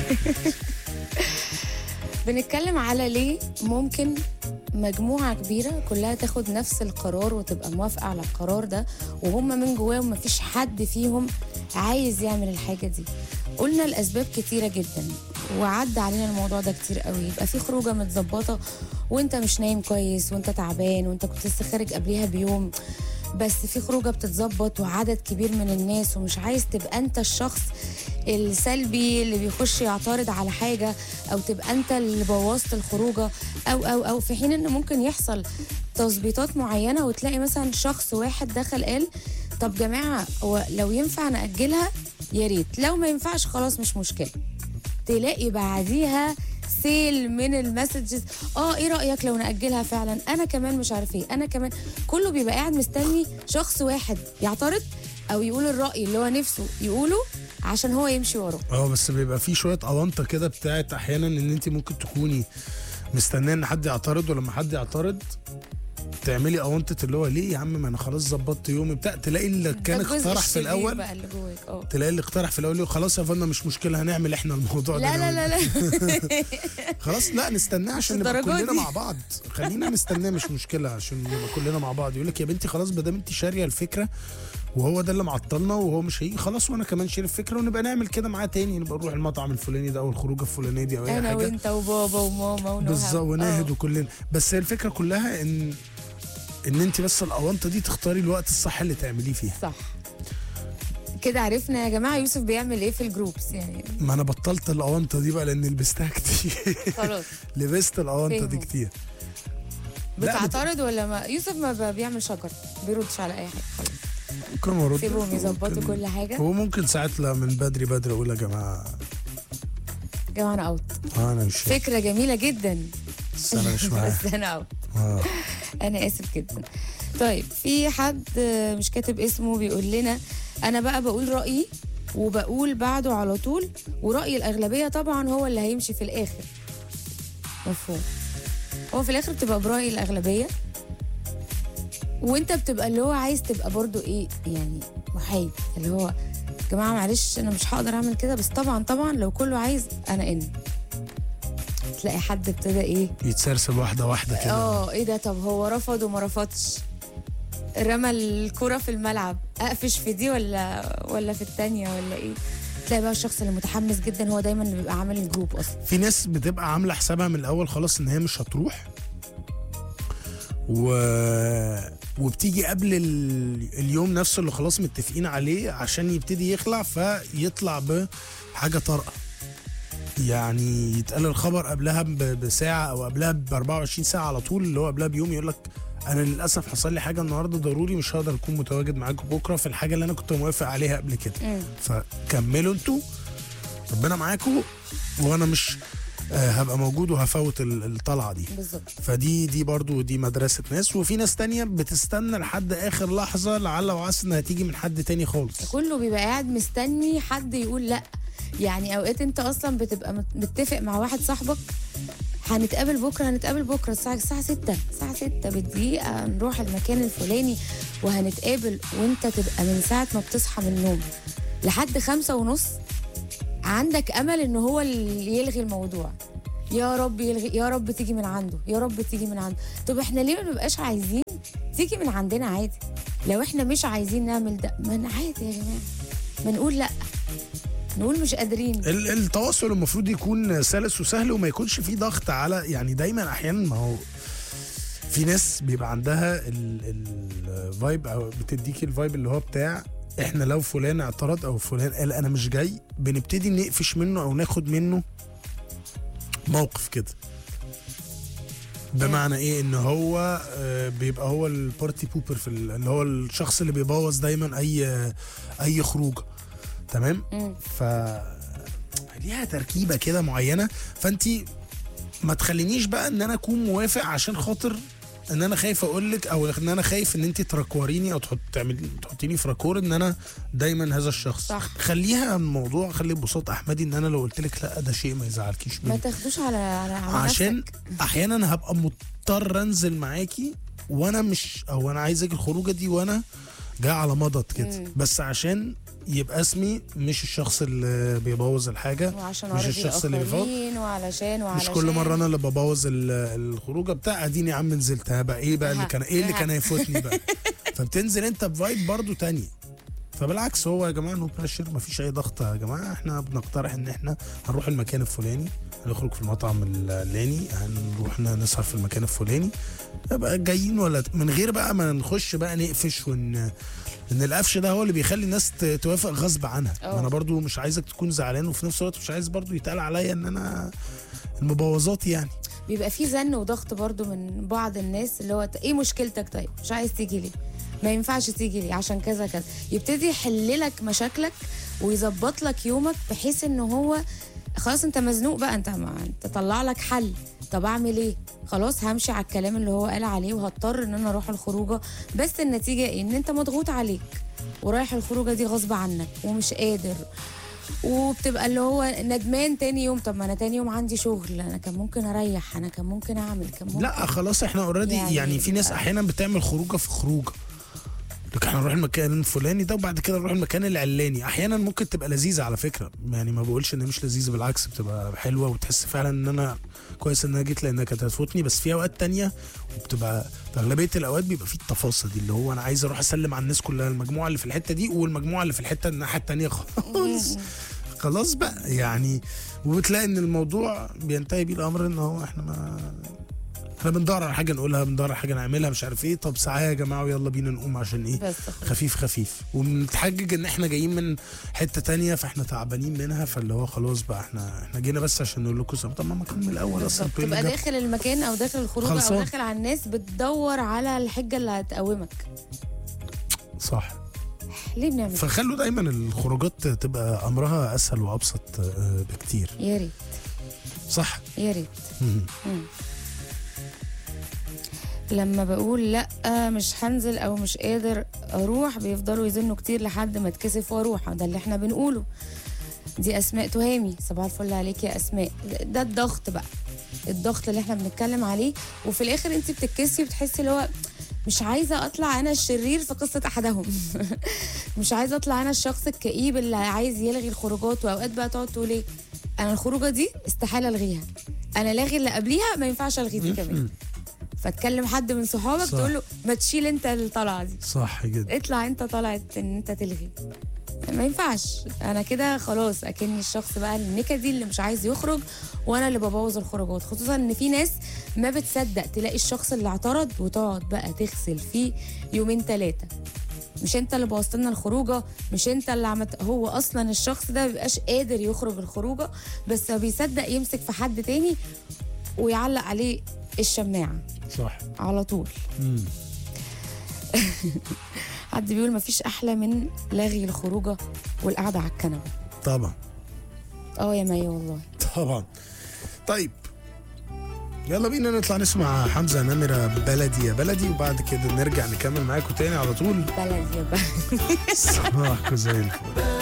بنتكلم على ليه ممكن مجموعة كبيرة كلها تاخد نفس القرار وتبقى موافقة على القرار ده وهم من جواهم مفيش حد فيهم عايز يعمل الحاجة دي قلنا الأسباب كتيرة جدا وعدى علينا الموضوع ده كتير قوي يبقى في خروجة متظبطة وانت مش نايم كويس وانت تعبان وانت كنت لسه خارج قبليها بيوم بس في خروجه بتتظبط وعدد كبير من الناس ومش عايز تبقى انت الشخص السلبي اللي بيخش يعترض على حاجه او تبقى انت اللي بوظت الخروجه او او او في حين ان ممكن يحصل تظبيطات معينه وتلاقي مثلا شخص واحد دخل قال طب جماعه هو لو ينفع ناجلها يا ريت لو ما ينفعش خلاص مش مشكله تلاقي بعديها سيل من المسجز اه ايه رايك لو ناجلها فعلا انا كمان مش عارف ايه انا كمان كله بيبقى قاعد مستني شخص واحد يعترض او يقول الراي اللي هو نفسه يقوله عشان هو يمشي وراه اه بس بيبقى في شويه اونطه كده بتاعت احيانا ان انت ممكن تكوني مستنيه ان حد يعترض ولما حد يعترض تعملي اونطه اللي هو ليه يا عم ما انا خلاص ظبطت يومي بتاع تلاقي اللي كان ده الجزء اقترح في الشرير الاول بقى اللي جواك اه تلاقي اللي اقترح في الاول يقول خلاص يا فندم مش مشكله هنعمل احنا الموضوع ده لا أنا لا وأنت. لا لا خلاص لا نستناه عشان نبقى الدرجات كلنا دي. مع بعض خلينا نستناه مش مشكله عشان نبقى كلنا مع بعض يقول لك يا بنتي خلاص ما دام انت شاريه الفكره وهو ده اللي معطلنا وهو مش هيجي خلاص وانا كمان شاري الفكره ونبقى نعمل كده معاه تاني نبقى نروح المطعم الفلاني ده او الخروجه الفلانيه دي او اي انا حاجه وانت وبابا وماما ونهى بالظبط وناهد آه. وكلنا بس هي الفكره كلها ان ان انت بس الاونطه دي تختاري الوقت الصح اللي تعمليه فيها صح كده عرفنا يا جماعه يوسف بيعمل ايه في الجروبس يعني ما انا بطلت الاونطه دي بقى لان لبستها كتير خلاص لبست الاونطه دي فهموا. كتير لا، بت- بتعترض ولا ما يوسف ما ب- بيعمل شجر بيردش على اي حاجه خلاص ممكن ارد سيبهم يظبطوا ممكن- كل حاجه هو ممكن ساعات لا من بدري بدري اقول يا جماعه يا جماعه انا اوت آه انا مش فكره جميله جدا بس انا مش معاها بس انا اوت آه. انا اسف جدا طيب في حد آه، مش كاتب اسمه بيقول لنا انا بقى بقول رايي وبقول بعده على طول وراي الاغلبيه طبعا هو اللي هيمشي في الاخر مفهوم هو في الاخر بتبقى براي الاغلبيه وانت بتبقى اللي هو عايز تبقى برضو ايه يعني محايد اللي هو يا جماعه معلش انا مش هقدر اعمل كده بس طبعا طبعا لو كله عايز انا ان تلاقي حد ابتدى ايه يتسرسب واحده واحده كده اه ايه ده طب هو رفض وما رفضش رمى الكرة في الملعب اقفش في دي ولا ولا في التانية ولا ايه تلاقي بقى الشخص اللي متحمس جدا هو دايما اللي بيبقى عامل الجروب اصلا في ناس بتبقى عامله حسابها من الاول خلاص ان هي مش هتروح و... وبتيجي قبل ال... اليوم نفسه اللي خلاص متفقين عليه عشان يبتدي يخلع فيطلع بحاجه طارئه يعني يتقال الخبر قبلها ب... بساعه او قبلها ب 24 ساعه على طول اللي هو قبلها بيوم يقول لك انا للاسف حصل لي حاجه النهارده ضروري مش هقدر اكون متواجد معاكم بكره في الحاجه اللي انا كنت موافق عليها قبل كده مم. فكملوا انتوا ربنا معاكم وانا مش آه، هبقى موجود وهفوت ال- الطلعه دي بالظبط فدي دي برضو دي مدرسه ناس وفي ناس تانية بتستنى لحد اخر لحظه لعل وعسى انها تيجي من حد تاني خالص كله بيبقى قاعد مستني حد يقول لا يعني اوقات انت اصلا بتبقى مت- متفق مع واحد صاحبك هنتقابل بكره هنتقابل بكره الساعه الساعه 6 الساعه 6 بالدقيقه نروح المكان الفلاني وهنتقابل وانت تبقى من ساعه ما بتصحى من النوم لحد خمسة ونص عندك امل ان هو اللي يلغي الموضوع يا رب يلغي يا رب تيجي من عنده يا رب تيجي من عنده طب احنا ليه ما نبقاش عايزين تيجي من عندنا عادي لو احنا مش عايزين نعمل ده ما ن- عادي يا جماعه ما نقول لا نقول مش قادرين ال- التواصل المفروض يكون سلس وسهل وما يكونش فيه ضغط على يعني دايما احيانا ما هو في ناس بيبقى عندها الفايب او بتديكي الفايب اللي هو بتاع احنا لو فلان اعترض او فلان قال انا مش جاي بنبتدي نقفش منه او ناخد منه موقف كده بمعنى ايه ان هو آه، بيبقى هو البارتي بوبر في ال- اللي هو الشخص اللي بيبوظ دايما اي اي خروجه تمام مم. ف ليها تركيبه كده معينه فانت ما تخلينيش بقى ان انا اكون موافق عشان خاطر ان انا خايف اقول لك او ان انا خايف ان انت تراكوريني او تحط تعملي تحطيني في راكور ان انا دايما هذا الشخص صح. خليها الموضوع خلي ببساطه احمدي ان انا لو قلت لك لا ده شيء ما يزعلكيش ما منه تاخدوش على على, على عشان نفسك. احيانا هبقى مضطر انزل معاكي وانا مش او انا عايز اجي الخروجه دي وانا جاي على مضض كده مم. بس عشان يبقى اسمي مش الشخص اللي بيبوظ الحاجه وعشان مش أرضي الشخص اللي بيفوق الآخرين وعلشان مش وعلشان كل مره انا اللي ببوظ ال- الخروجه بتاع اديني يا عم نزلتها بقى ايه بقى اللي ها، كان ايه اللي ها. كان هيفوتني بقى فبتنزل انت بفايب برضو تانية فبالعكس هو يا جماعه نو بريشر مفيش اي ضغط يا جماعه احنا بنقترح ان احنا هنروح المكان الفلاني هنخرج في المطعم الفلاني هنروح ن- نسهر في المكان الفلاني يبقى جايين ولا من غير بقى ما نخش بقى نقفش ون ان القفش ده هو اللي بيخلي الناس ت- توافق غصب عنها اه. ما انا برضو مش عايزك تكون زعلان وفي نفس الوقت مش عايز برضو يتقال عليا ان انا المبوظات يعني بيبقى في زن وضغط برضو من بعض الناس اللي هو ايه مشكلتك طيب مش عايز تيجي ليه ما ينفعش تيجي ليه عشان كذا كذا يبتدي يحل لك مشاكلك ويظبط لك يومك بحيث ان هو خلاص انت مزنوق بقى انت ما انت طلع لك حل طب اعمل ايه خلاص همشي على الكلام اللي هو قال عليه وهضطر ان انا اروح الخروجه بس النتيجه ايه ان انت مضغوط عليك ورايح الخروجه دي غصب عنك ومش قادر وبتبقى اللي هو ندمان تاني يوم طب ما انا تاني يوم عندي شغل انا كان ممكن اريح انا كان ممكن اعمل كان ممكن لا خلاص احنا اوريدي يعني, يعني يعني في ناس بقى- احيانا بتعمل خروجه في خروجه لك احنا نروح المكان الفلاني ده وبعد كده نروح المكان العلاني احيانا ممكن تبقى لذيذه على فكره يعني ما بقولش ان هي مش لذيذه بالعكس بتبقى حلوه وتحس فعلا ان انا كويس ان انا جيت لانها كانت هتفوتني بس في اوقات تانية وبتبقى في اغلبيه الاوقات بيبقى في التفاصيل دي اللي هو انا عايز اروح اسلم على الناس كلها المجموعه اللي في الحته دي والمجموعه اللي في الحته الناحيه التانية خلاص خلاص بقى يعني وبتلاقي ان الموضوع بينتهي بيه الامر ان هو احنا ما احنا بندور على حاجه نقولها بندور على حاجه نعملها مش عارف ايه طب ساعه يا جماعه ويلا بينا نقوم عشان ايه بس خلاص. خفيف خفيف وبنتحجج ان احنا جايين من حته تانية فاحنا تعبانين منها فاللي هو خلاص بقى احنا احنا جينا بس عشان نقول لكم سلام. طب ما ما كان من الاول اصلا بالظبط. كل تبقى ده. داخل المكان او داخل الخروج او خلصان. داخل على الناس بتدور على الحجه اللي هتقومك صح ليه بنعمل كده؟ فخلوا دايما الخروجات تبقى امرها اسهل وابسط آه، بكتير يا ريت صح يا ريت مم. لما بقول لا مش هنزل او مش قادر اروح بيفضلوا يزنوا كتير لحد ما اتكسف واروح ده اللي احنا بنقوله دي اسماء تهامي صباح الفل عليك يا اسماء ده الضغط بقى الضغط اللي احنا بنتكلم عليه وفي الاخر انت بتتكسي وبتحسي اللي هو مش عايزه اطلع انا الشرير في قصه احدهم مش عايزه اطلع انا الشخص الكئيب اللي عايز يلغي الخروجات واوقات بقى تقعد تقول ايه انا الخروجه دي استحاله الغيها انا لاغي اللي قبليها ما ينفعش الغي دي كمان فتكلم حد من صحابك صح. تقول له ما تشيل انت الطلعه دي صح جدا اطلع انت طلعت ان انت تلغي ما ينفعش انا كده خلاص اكني الشخص بقى النكدي اللي مش عايز يخرج وانا اللي ببوظ الخروجات خصوصا ان في ناس ما بتصدق تلاقي الشخص اللي اعترض وتقعد بقى تغسل فيه يومين ثلاثه مش انت اللي بوظت لنا الخروجه مش انت اللي عملت هو اصلا الشخص ده مبيبقاش قادر يخرج الخروجه بس بيصدق يمسك في حد تاني ويعلق عليه الشماعه صح على طول مم. حد بيقول مفيش احلى من لغي الخروجه والقعده على الكنبه طبعا اه يا مي والله طبعا طيب يلا بينا نطلع نسمع حمزه نمره بلدي يا بلدي وبعد كده نرجع نكمل معاكم تاني على طول بلد يا بلد صباحكم زي الفل